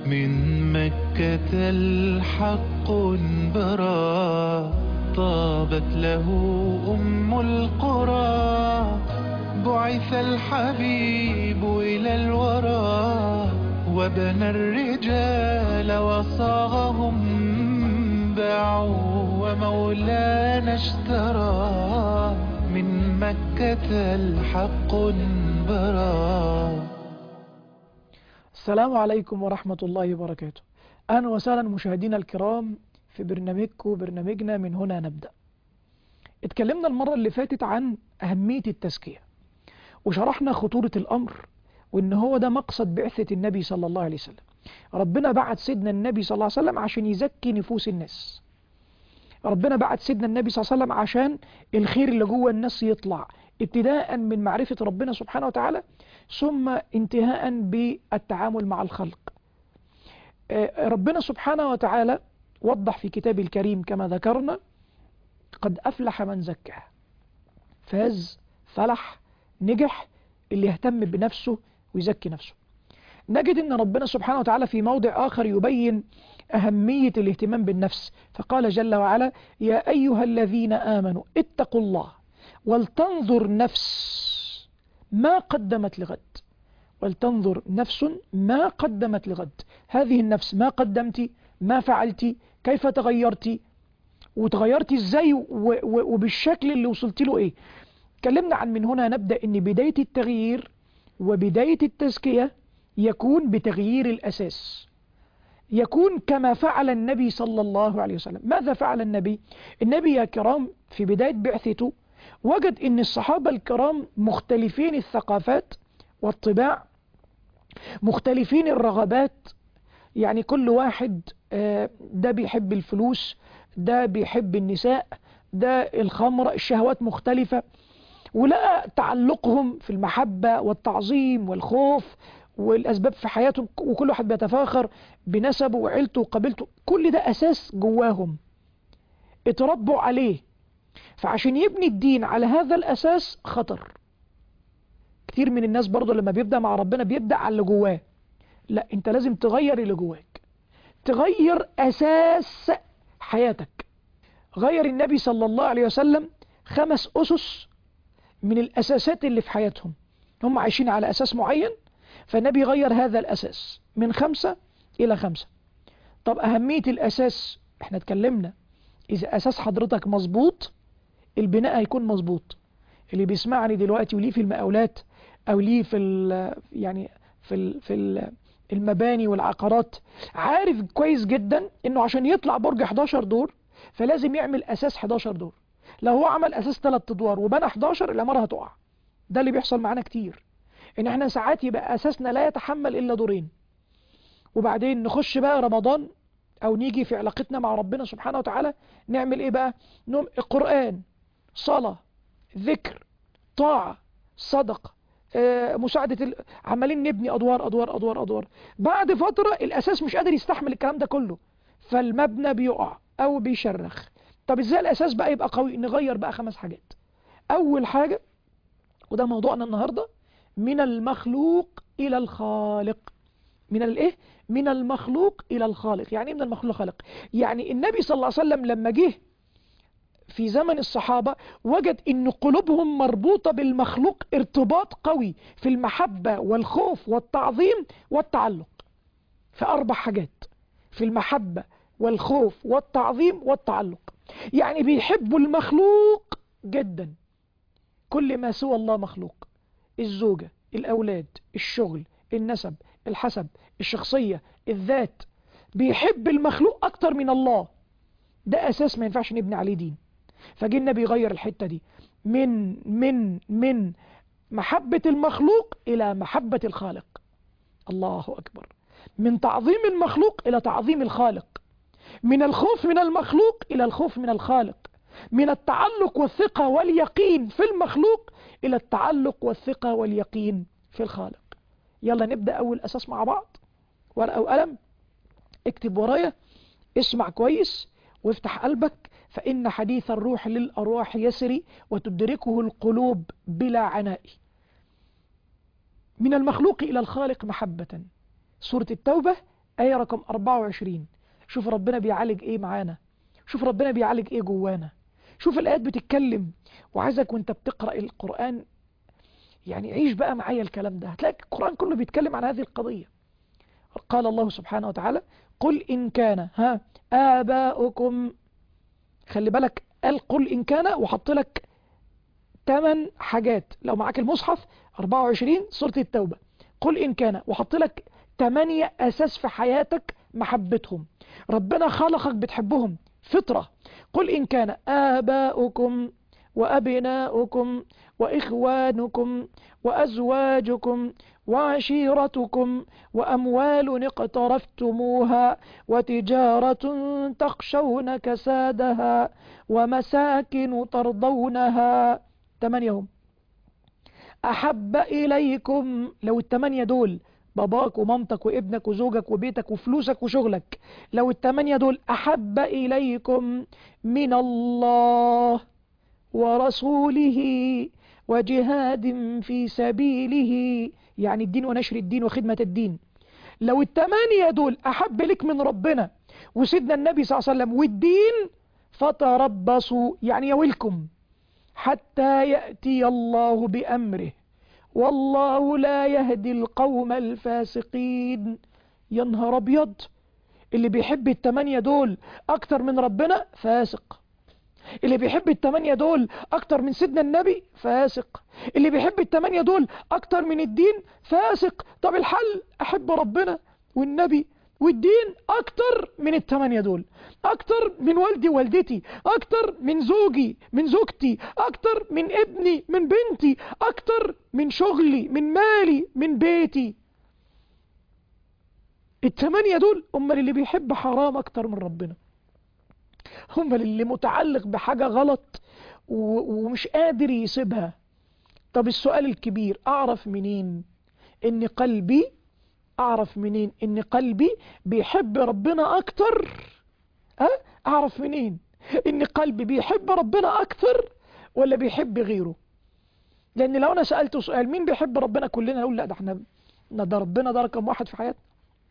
من مكة الحق برا طابت له أم القرى بعث الحبيب إلى الورى وبنى الرجال وصاغهم باعوا ومولانا اشترى من مكة الحق برا السلام عليكم ورحمة الله وبركاته أهلا وسهلا مشاهدينا الكرام في برنامجكم برنامجنا من هنا نبدأ اتكلمنا المرة اللي فاتت عن أهمية التزكية وشرحنا خطورة الأمر وإن هو ده مقصد بعثة النبي صلى الله عليه وسلم ربنا بعت سيدنا النبي صلى الله عليه وسلم عشان يزكي نفوس الناس ربنا بعت سيدنا النبي صلى الله عليه وسلم عشان الخير اللي جوه الناس يطلع ابتداء من معرفة ربنا سبحانه وتعالى ثم انتهاء بالتعامل مع الخلق ربنا سبحانه وتعالى وضح في كتابه الكريم كما ذكرنا قد أفلح من زكاه فاز فلح نجح اللي يهتم بنفسه ويزكي نفسه نجد أن ربنا سبحانه وتعالى في موضع آخر يبين أهمية الاهتمام بالنفس فقال جل وعلا يا أيها الذين آمنوا اتقوا الله ولتنظر نفس ما قدمت لغد ولتنظر نفس ما قدمت لغد هذه النفس ما قدمت ما فعلت كيف تغيرت وتغيرت ازاي وبالشكل اللي وصلت له ايه اتكلمنا عن من هنا نبدأ ان بداية التغيير وبداية التزكية يكون بتغيير الأساس يكون كما فعل النبي صلى الله عليه وسلم ماذا فعل النبي النبي يا كرام في بداية بعثته وجد ان الصحابة الكرام مختلفين الثقافات والطباع مختلفين الرغبات يعني كل واحد ده بيحب الفلوس ده بيحب النساء ده الخمر الشهوات مختلفة ولقى تعلقهم في المحبة والتعظيم والخوف والأسباب في حياتهم وكل واحد بيتفاخر بنسبه وعيلته وقبيلته كل ده أساس جواهم اتربوا عليه فعشان يبني الدين على هذا الأساس خطر كتير من الناس برضو لما بيبدأ مع ربنا بيبدأ على اللي جواه لا انت لازم تغير اللي جواك تغير أساس حياتك غير النبي صلى الله عليه وسلم خمس أسس من الأساسات اللي في حياتهم هم عايشين على أساس معين فالنبي غير هذا الأساس من خمسة إلى خمسة طب أهمية الأساس احنا اتكلمنا إذا أساس حضرتك مظبوط البناء هيكون مظبوط اللي بيسمعني دلوقتي وليه في المقاولات أو ليه في ال يعني في ال في ال المباني والعقارات عارف كويس جدا انه عشان يطلع برج 11 دور فلازم يعمل اساس 11 دور لو هو عمل اساس 3 ادوار وبنى 11 العماره هتقع ده اللي بيحصل معانا كتير ان احنا ساعات يبقى اساسنا لا يتحمل الا دورين وبعدين نخش بقى رمضان او نيجي في علاقتنا مع ربنا سبحانه وتعالى نعمل ايه بقى نوم القرآن صلاة ذكر طاعة صدقة آه مساعدة ال... عمالين نبني أدوار أدوار أدوار أدوار بعد فترة الأساس مش قادر يستحمل الكلام ده كله فالمبنى بيقع أو بيشرخ طب إزاي الأساس بقى يبقى قوي نغير بقى خمس حاجات أول حاجة وده موضوعنا النهاردة من المخلوق إلى الخالق من الايه من المخلوق الى الخالق يعني من المخلوق خالق يعني النبي صلى الله عليه وسلم لما جه في زمن الصحابة وجد ان قلوبهم مربوطة بالمخلوق ارتباط قوي في المحبة والخوف والتعظيم والتعلق في اربع حاجات في المحبة والخوف والتعظيم والتعلق يعني بيحبوا المخلوق جدا كل ما سوى الله مخلوق الزوجة الاولاد الشغل النسب الحسب الشخصية الذات بيحب المخلوق أكتر من الله ده أساس ما ينفعش نبني عليه دين فجي النبي يغير الحتة دي من من من محبة المخلوق إلى محبة الخالق الله أكبر من تعظيم المخلوق إلى تعظيم الخالق من الخوف من المخلوق إلى الخوف من الخالق من التعلق والثقة واليقين في المخلوق إلى التعلق والثقة واليقين في الخالق يلا نبدأ أول أساس مع بعض ورقة وقلم اكتب ورايا اسمع كويس وافتح قلبك فإن حديث الروح للأرواح يسري وتدركه القلوب بلا عناء من المخلوق إلى الخالق محبة سورة التوبة آية رقم 24 شوف ربنا بيعالج ايه معانا شوف ربنا بيعالج ايه جوانا شوف الآيات بتتكلم وعايزك وانت بتقرأ القرآن يعني عيش بقى معايا الكلام ده هتلاقي القرآن كله بيتكلم عن هذه القضية قال الله سبحانه وتعالى قل إن كان ها آباؤكم خلي بالك قال قل إن كان وحط لك 8 حاجات لو معاك المصحف 24 سورة التوبة قل إن كان وحط لك 8 أساس في حياتك محبتهم ربنا خلقك بتحبهم فطرة قل إن كان آباؤكم وأبناؤكم وإخوانكم وأزواجكم وعشيرتكم وأموال اقترفتموها وتجارة تخشون كسادها ومساكن ترضونها تمانيهم أحب إليكم لو التمانية دول باباك ومامتك وابنك وزوجك وبيتك وفلوسك وشغلك لو التمانية دول أحب إليكم من الله ورسوله وجهاد في سبيله يعني الدين ونشر الدين وخدمة الدين لو التمانية دول أحب لك من ربنا وسيدنا النبي صلى الله عليه وسلم والدين فتربصوا يعني يولكم حتى يأتي الله بأمره والله لا يهدي القوم الفاسقين يا نهار أبيض اللي بيحب التمانية دول أكتر من ربنا فاسق اللي بيحب التمانية دول أكتر من سيدنا النبي فاسق اللي بيحب التمانية دول أكتر من الدين فاسق طب الحل أحب ربنا والنبي والدين أكتر من التمانية دول أكتر من والدي ووالدتي أكتر من زوجي من زوجتي أكتر من ابني من بنتي أكتر من شغلي من مالي من بيتي التمانية دول هم اللي بيحب حرام أكتر من ربنا هم اللي متعلق بحاجة غلط ومش قادر يسيبها طب السؤال الكبير أعرف منين إن قلبي أعرف منين إن قلبي بيحب ربنا أكتر أه؟ أعرف منين إن قلبي بيحب ربنا أكتر ولا بيحب غيره لأن لو أنا سألته سؤال مين بيحب ربنا كلنا نقول لا ده احنا ده ربنا ده رقم واحد في حياتنا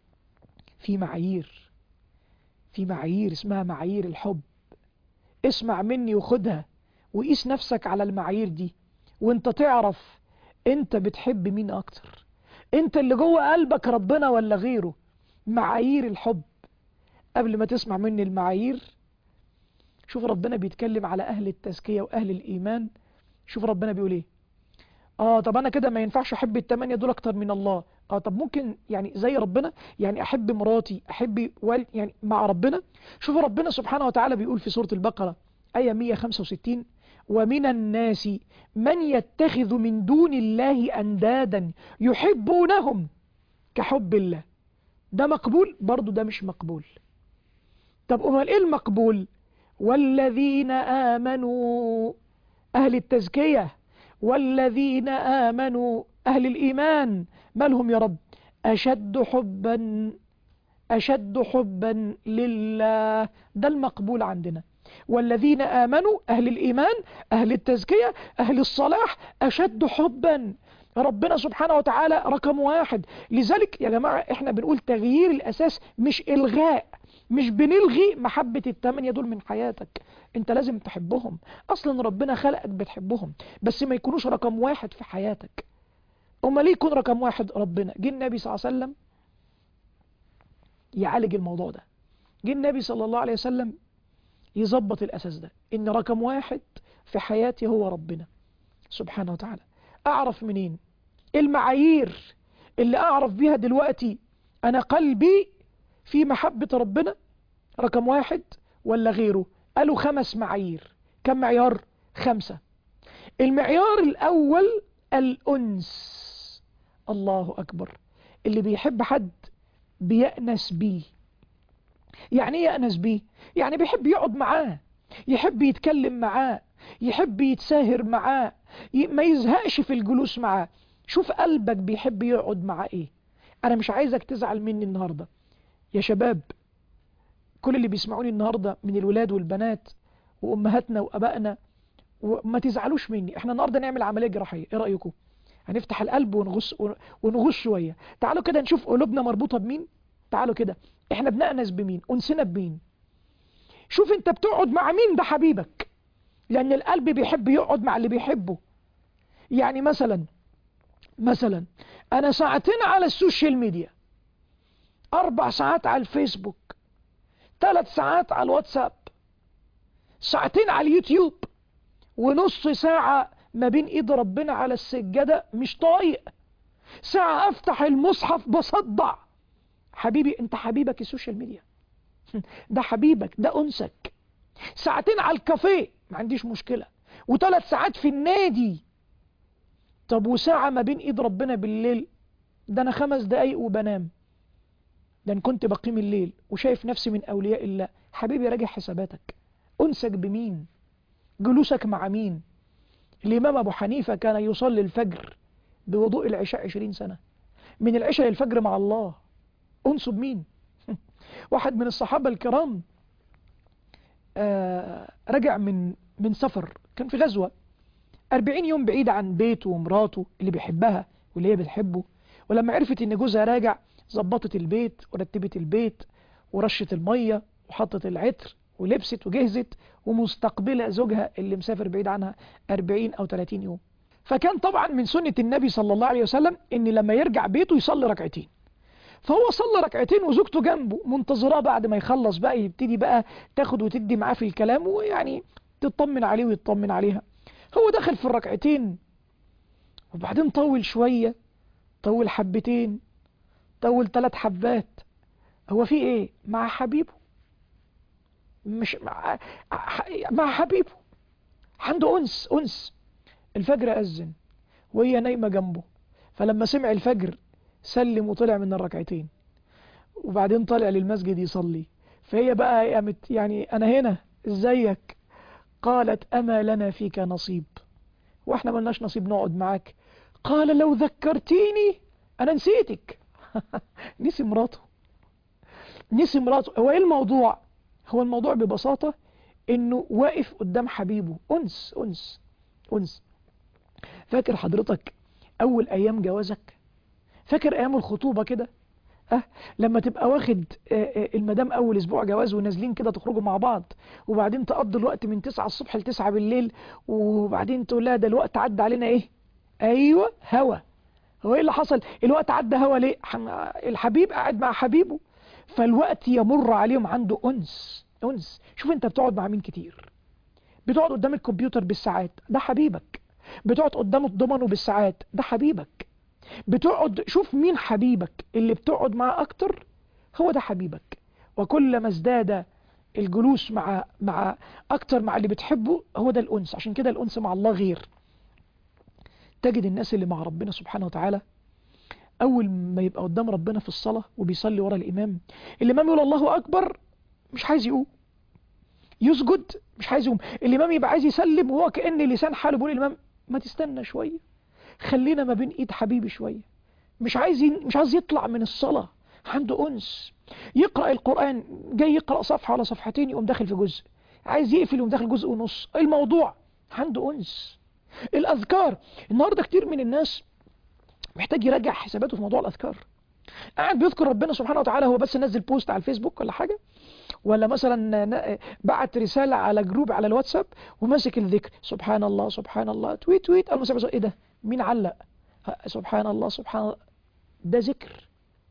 في معايير في معايير اسمها معايير الحب اسمع مني وخدها وقيس نفسك على المعايير دي وانت تعرف انت بتحب مين اكتر انت اللي جوه قلبك ربنا ولا غيره معايير الحب قبل ما تسمع مني المعايير شوف ربنا بيتكلم على اهل التزكية واهل الايمان شوف ربنا بيقول ايه اه طب انا كده ما ينفعش احب التمانية دول اكتر من الله اه طب ممكن يعني زي ربنا يعني احب مراتي احب والد يعني مع ربنا شوف ربنا سبحانه وتعالى بيقول في سورة البقرة آية 165 ومن الناس من يتخذ من دون الله أندادا يحبونهم كحب الله ده مقبول برضو ده مش مقبول طب أمال إيه المقبول والذين آمنوا أهل التزكية والذين آمنوا أهل الإيمان مالهم يا رب أشد حبا أشد حبا لله ده المقبول عندنا والذين آمنوا أهل الإيمان أهل التزكية أهل الصلاح أشد حبا ربنا سبحانه وتعالى رقم واحد لذلك يا جماعة احنا بنقول تغيير الأساس مش إلغاء مش بنلغي محبة التمانية دول من حياتك انت لازم تحبهم اصلا ربنا خلقك بتحبهم بس ما يكونوش رقم واحد في حياتك أما ليه يكون رقم واحد ربنا جه النبي صلى الله عليه وسلم يعالج الموضوع ده جه النبي صلى الله عليه وسلم يظبط الأساس ده إن رقم واحد في حياتي هو ربنا سبحانه وتعالى أعرف منين المعايير اللي أعرف بيها دلوقتي أنا قلبي في محبة ربنا رقم واحد ولا غيره قالوا خمس معايير كم معيار خمسة المعيار الأول الأنس الله أكبر اللي بيحب حد بيأنس بيه يعني ايه يأنس بيه يعني بيحب يقعد معاه يحب يتكلم معاه يحب يتساهر معاه ما يزهقش في الجلوس معاه شوف قلبك بيحب يقعد معاه ايه انا مش عايزك تزعل مني النهاردة يا شباب كل اللي بيسمعوني النهاردة من الولاد والبنات وامهاتنا وابائنا وما تزعلوش مني احنا النهاردة نعمل عملية جراحية ايه رأيكم هنفتح القلب ونغص ونغص شوية تعالوا كده نشوف قلوبنا مربوطة بمين تعالوا كده احنا بنأنس بمين أنسنا بمين شوف انت بتقعد مع مين ده حبيبك لأن القلب بيحب يقعد مع اللي بيحبه يعني مثلا مثلا أنا ساعتين على السوشيال ميديا أربع ساعات على الفيسبوك ثلاث ساعات على الواتساب ساعتين على اليوتيوب ونص ساعة ما بين ايد ربنا على السجادة مش طايق ساعة افتح المصحف بصدع حبيبي انت حبيبك السوشيال ميديا ده حبيبك ده انسك ساعتين على الكافيه ما عنديش مشكلة وثلاث ساعات في النادي طب وساعة ما بين ايد ربنا بالليل ده انا خمس دقايق وبنام ده ان كنت بقيم الليل وشايف نفسي من اولياء الله حبيبي راجع حساباتك انسك بمين جلوسك مع مين الامام ابو حنيفة كان يصلي الفجر بوضوء العشاء عشرين سنة من العشاء للفجر مع الله انسوا بمين واحد من الصحابة الكرام آه رجع من من سفر كان في غزوة أربعين يوم بعيد عن بيته ومراته اللي بيحبها واللي هي بتحبه ولما عرفت ان جوزها راجع ظبطت البيت ورتبت البيت ورشت المية وحطت العطر ولبست وجهزت ومستقبلة زوجها اللي مسافر بعيد عنها 40 أو 30 يوم فكان طبعا من سنة النبي صلى الله عليه وسلم ان لما يرجع بيته يصلي ركعتين فهو صلى ركعتين وزوجته جنبه منتظراه بعد ما يخلص بقى يبتدي بقى تاخد وتدي معاه في الكلام ويعني تطمن عليه ويطمن عليها هو دخل في الركعتين وبعدين طول شوية طول حبتين طول ثلاث حبات هو في ايه مع حبيبه مش مع مع حبيبه عنده انس انس الفجر اذن وهي نايمه جنبه فلما سمع الفجر سلم وطلع من الركعتين وبعدين طلع للمسجد يصلي فهي بقى قامت يعني انا هنا ازيك قالت اما لنا فيك نصيب واحنا ملناش نصيب نقعد معاك قال لو ذكرتيني انا نسيتك نسي مراته نسي مراته هو ايه الموضوع هو الموضوع ببساطة انه واقف قدام حبيبه انس انس انس فاكر حضرتك اول ايام جوازك فاكر ايام الخطوبة كده أه لما تبقى واخد المدام اول اسبوع جواز ونازلين كده تخرجوا مع بعض وبعدين تقضوا الوقت من 9 الصبح ل 9 بالليل وبعدين تقول لها ده الوقت عدى علينا ايه ايوه هوا هو ايه اللي حصل الوقت عدى هوا ليه الحبيب قاعد مع حبيبه فالوقت يمر عليهم عنده أنس أنس شوف أنت بتقعد مع مين كتير بتقعد قدام الكمبيوتر بالساعات ده حبيبك بتقعد قدام الضمنه بالساعات ده حبيبك بتقعد شوف مين حبيبك اللي بتقعد معاه أكتر هو ده حبيبك وكلما ازداد الجلوس مع مع أكتر مع اللي بتحبه هو ده الأنس عشان كده الأنس مع الله غير تجد الناس اللي مع ربنا سبحانه وتعالى أول ما يبقى قدام ربنا في الصلاة وبيصلي ورا الإمام الإمام يقول الله أكبر مش عايز يقوم يسجد مش عايز يقوم الإمام يبقى عايز يسلم وهو كأن لسان حاله بيقول الإمام ما تستنى شوية خلينا ما بين إيد حبيبي شوية مش عايز مش عايز يطلع من الصلاة عنده أنس يقرأ القرآن جاي يقرأ صفحة ولا صفحتين يقوم داخل في جزء عايز يقفل يقوم داخل جزء ونص الموضوع عنده أنس الأذكار النهاردة كتير من الناس محتاج يراجع حساباته في موضوع الأذكار قاعد بيذكر ربنا سبحانه وتعالى هو بس نزل بوست على الفيسبوك ولا حاجة ولا مثلا بعت رسالة على جروب على الواتساب وماسك الذكر سبحان الله سبحان الله تويت تويت أول ما ايه ده مين علق سبحان الله سبحان الله ده ذكر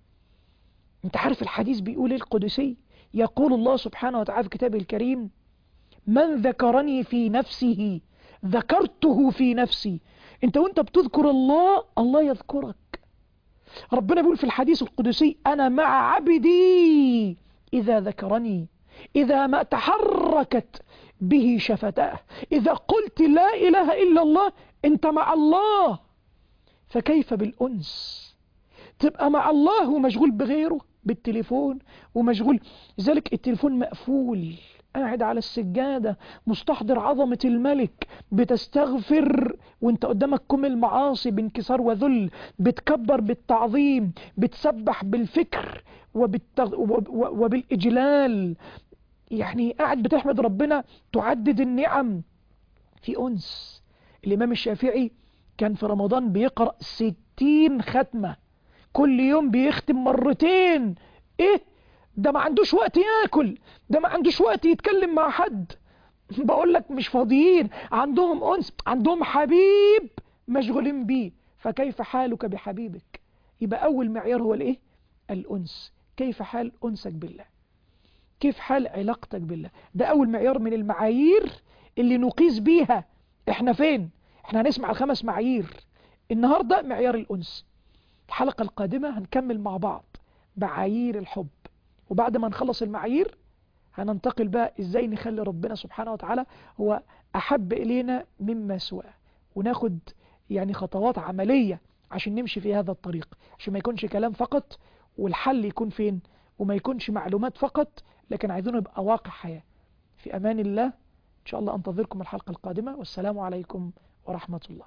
انت عارف الحديث بيقول القدسي يقول الله سبحانه وتعالى في كتابه الكريم من ذكرني في نفسه ذكرته في نفسي انت وانت بتذكر الله الله يذكرك ربنا بيقول في الحديث القدسي انا مع عبدي اذا ذكرني اذا ما تحركت به شفتاه اذا قلت لا اله الا الله انت مع الله فكيف بالانس تبقى مع الله ومشغول بغيره بالتليفون ومشغول لذلك التليفون مقفول قاعد على السجادة مستحضر عظمة الملك بتستغفر وانت قدامك كم المعاصي بانكسار وذل بتكبر بالتعظيم بتسبح بالفكر وبالتغ... وبالإجلال يعني قاعد بتحمد ربنا تعدد النعم في أنس الإمام الشافعي كان في رمضان بيقرأ ستين ختمة كل يوم بيختم مرتين ايه ده ما عندوش وقت ياكل ده ما عندوش وقت يتكلم مع حد بقول لك مش فاضيين عندهم انس عندهم حبيب مشغولين بيه فكيف حالك بحبيبك يبقى اول معيار هو الايه الانس كيف حال انسك بالله كيف حال علاقتك بالله ده اول معيار من المعايير اللي نقيس بيها احنا فين احنا هنسمع الخمس معايير النهاردة معيار الانس الحلقة القادمة هنكمل مع بعض معايير الحب وبعد ما نخلص المعايير هننتقل بقى ازاي نخلي ربنا سبحانه وتعالى هو احب الينا مما سواه وناخد يعني خطوات عملية عشان نمشي في هذا الطريق عشان ما يكونش كلام فقط والحل يكون فين وما يكونش معلومات فقط لكن عايزينه يبقى واقع حياة في امان الله ان شاء الله انتظركم الحلقة القادمة والسلام عليكم ورحمة الله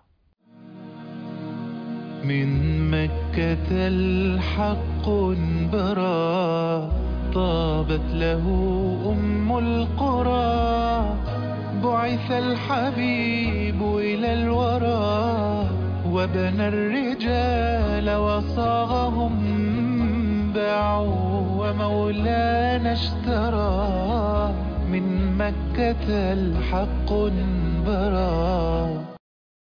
من مكة الحق برا طابت له أم القرى بعث الحبيب إلى الورى وبنى الرجال وصاغهم باعوا ومولانا اشترى من مكة الحق برا